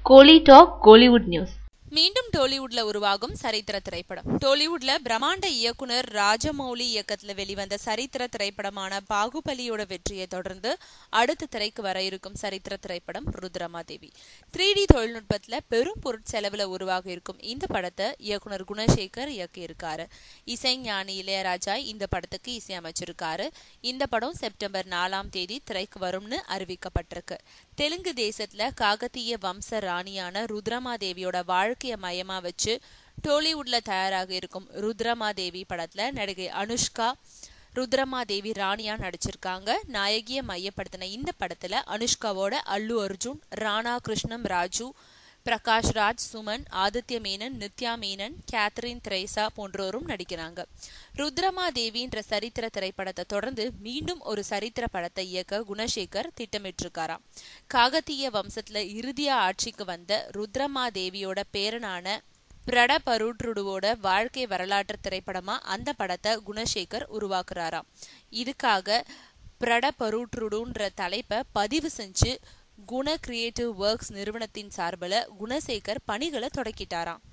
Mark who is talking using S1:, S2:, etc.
S1: கோலி talk Kollywood news
S2: மீண்டும் டோலிவுட்ல உருவாகும் சரித்திர திரைப்படம் டோலிவுட்ல பிரம்மாண்ட இயக்குனர் ராஜமௌலி இயக்கத்துல வெளிவந்த சரித்திர திரைப்படமான பாகுபலியோட வெற்றியை தொடர்ந்து அடுத்த திரைக்கு வர இருக்கும் சரித்திர திரைப்படம் ருத்ரமாதேவி த்ரீ டி தொழில்நுட்பத்துல பெரும் பொருட்செலவுல உருவாக இருக்கும் இந்த படத்தை இயக்குனர் குணசேகர் இயக்கியிருக்காரு இசைஞானி இளையராஜா இந்த படத்துக்கு இசையமைச்சிருக்காரு இந்த படம் செப்டம்பர் நாலாம் தேதி திரைக்கு வரும்னு அறிவிக்கப்பட்டிருக்கு தெலுங்கு தேசத்துல காகத்திய வம்ச ராணியான ருத்ரமாதேவியோட வாழ்க்கைய மையமா வச்சு டோலிவுட்ல தயாராக இருக்கும் ருத்ரமாதேவி படத்துல நடிகை அனுஷ்கா ருத்ரமாதேவி ராணியா நடிச்சிருக்காங்க நாயகிய மையப்படுத்தின இந்த படத்துல அனுஷ்காவோட அல்லு அர்ஜுன் ராணா கிருஷ்ணம் ராஜு பிரகாஷ் ராஜ் சுமன் ஆதித்ய மேனன் நித்யா மேனன் கேத்ரின் திரேசா போன்றோரும் நடிக்கிறாங்க ருத்ரமா தேவின்ற சரித்திர திரைப்படத்தை தொடர்ந்து மீண்டும் ஒரு சரித்திர படத்தை இயக்க குணசேகர் திட்டமிட்டிருக்காராம் காகத்திய வம்சத்துல இறுதியா ஆட்சிக்கு வந்த ருத்ரமா தேவியோட பேரனான பிரட பருட்ருடுவோட வாழ்க்கை வரலாற்று திரைப்படமா அந்த படத்தை குணசேகர் உருவாக்குறாராம் இதுக்காக பிரட பருட்ருடுன்ற தலைப்பை பதிவு செஞ்சு குண கிரியேட்டிவ் ஒர்க்ஸ் நிறுவனத்தின் சார்பில் குணசேகர் பணிகளை தொடக்கிட்டாராம்